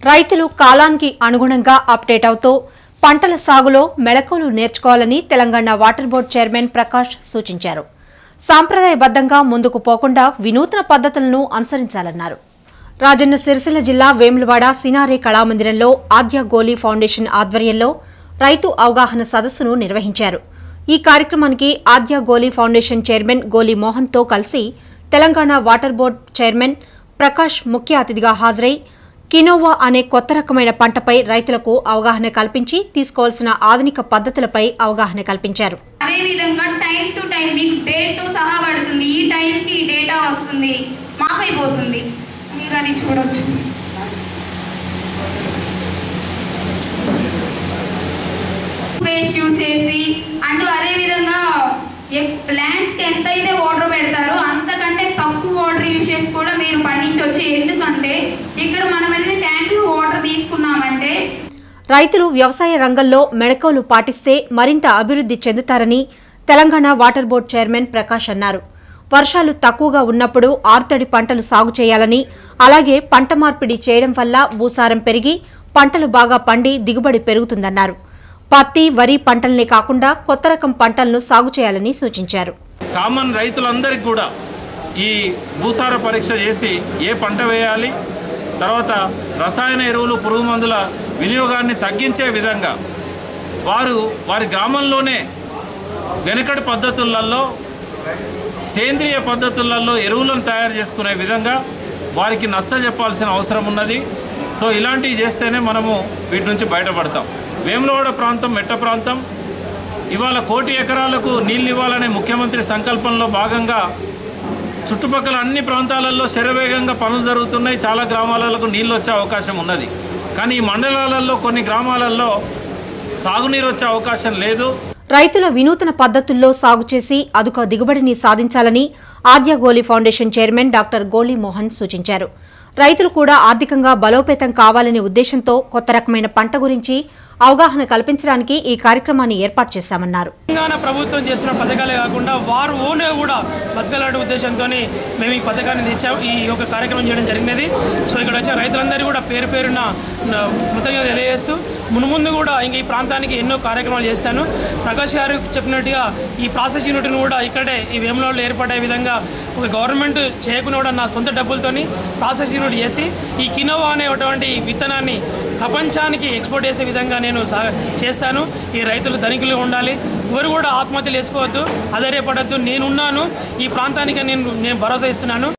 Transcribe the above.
రైతులు కాలానికి అనుగుణంగా అప్డేట్ అవుతూ పంటల సాగులో మెళకువలు నేర్చుకోవాలని Telangana water board chairman Prakash సూచించారు సాంప్రదాయబద్ధంగా ముందుకు పోకుండా వినూత్న పద్ధతులను అనుసరించాలన్నారు రాజన్న సిరిసిల్ల జిల్లా వేములవాడ సినారే కళామందిరంలో ఆద్య గోలీ ఫౌండేషన్ ఆధ్వర్యంలో రైతు అవగాహన సదస్సును నిర్వహించారు ఈ కార్యక్రమానికి ఆద్య గోలీ ఫౌండేషన్ చైర్మన్ గోలీ మోహన్తో కలిసి Telangana water board chairman Prakash ముఖ్య అతిథిగా హాజరై కినోవా అనే కొత్త రకమైన పంటపై రైతులకు అవగాహన కల్పించి తీసుకోవాల్సిన ఆధునిక పద్ధతులపై అవగాహన కల్పించారు అదే విధంగా టైం టు టైం మీకు డేట్ తో సహా పడుతుంది ఈ టైంకి ఈ డేటా వస్తుంది మాఫ్ అయిపోతుంది మీరు అది చూడొచ్చు పేస్ట్ యూస్ చేసి అండ్ అదే విధంగా ప్లాంట్స్కి ఎంత అయితే వాటర్ పెడతారో అంతకంటే తక్కువ వాటర్ యూస్ చేసి కూడా మీరు పండించవచ్చు ఎందుకంటే ఇక్కడ మనం ఏదైతే ట్యాంక్లో వాటర్ తీసుకున్నామంటే రైతులు వ్యవసాయ రంగంలో మెళకువలు పాటిస్తే మరింత అభివృద్ధి చెందుతారని Telangana water board chairman Prakash అన్నారు వర్షాలు తక్కువగా ఉన్నప్పుడు ఆర్తడి పంటలు సాగు చేయాలని అలాగే పంట మార్పిడి చేయడం వల్ల భూసారం పెరిగి పంటలు బాగా పండి దిగుబడి పెరుగుతుందన్నారు పత్తి వరి పంటల్నే కాకుండా కొత్త రకం పంటలను సాగు చేయాలని సూచించారు కామన్ రైతులందరికీ కూడా ఈ భూసార పరీక్ష చేసి ఏ పంట వేయాలి తర్వాత రసాయన ఎరువులు పురుగు మందుల వినియోగాన్ని తగ్గించే విధంగా వారు వారి గ్రామంలోనే వెనుకటి పద్ధతులలో సేంద్రియ పద్ధతులలో ఎరువులను తయారు చేసుకునే విధంగా వారికి నచ్చ చెప్పాల్సిన అవసరం ఉన్నది సో ఇలాంటివి చేస్తేనే మనము వీటి నుంచి బయటపడతాం వేములవాడ ప్రాంతం మెట్ట ప్రాంతం ఇవాళ కోటి ఎకరాలకు నీళ్ళు ఇవ్వాలనే ముఖ్యమంత్రి సంకల్పంలో భాగంగా చుట్టుపక్కల అన్ని ప్రాంతాలలో శరవేగంగా పనులు జరుగుతున్నాయి చాలా గ్రామాలకు నీళ్ళు వచ్చే అవకాశం ఉన్నది కానీ ఈ మండలాలలో కొన్ని గ్రామాలలో సాగునీరు వచ్చే అవకాశం లేదు రైతుల వినూతన పద్ధతుల్లో సాగు చేసి అధిక దిగుబడిని సాధించాలని ఆద్య గోలీ ఫౌండేషన్ చైర్మన్ డాక్టర్ గోలీ మోహన్ సూచించారు రైతులు కూడా ఆర్థికంగా బలోపేతం కావాలనే ఉద్దేశంతో కొత్త రకమైన పంట గురించి అవగాహన కల్పించడానికి ఈ కార్యక్రమాన్ని ఏర్పాటు చేశామన్నారు తెలంగాణ ప్రభుత్వం చేస్తున్న పథకాలే కాకుండా వారు ఓనే కూడా బతకాలనే ఉద్దేశంతో మేము ఈ పథకాన్ని తెచ్చాం ఈ యొక్క కార్యక్రమం చేయడం జరిగినది సో ఇక్కడ వచ్చిన రైతులందరూ కూడా పేరు పేరున న- కృతజ్ఞత తెలియజేస్తూ మున్ముందు కూడా ఇంక ఈ ప్రాంతానికి ఎన్నో కార్యక్రమాలు చేస్తాను ప్రకాష్ గారు చెప్పినట్టుగా ఈ ప్రాసెస్ యూనిట్ను కూడా ఇక్కడే ఈ వేములలో ఏర్పడే విధంగా ఒక గవర్నమెంట్ చేయకుండా కూడా నా సొంత డబ్బులతోని ప్రాసెస్ యూనిట్ చేసి ఈ కినోవా అనేటువంటి విత్తనాన్ని ప్రపంచానికి ఎక్స్పోర్ట్ చేసే విధంగా నేను సా చేస్తాను ఈ రైతులు ధనికులు ఉండాలి ఎవరు కూడా ఆత్మహత్యలు వేసుకోవద్దు అధైర్యపడద్దు నేనున్నాను ఈ ప్రాంతానికి నేను నేను భరోసా ఇస్తున్నాను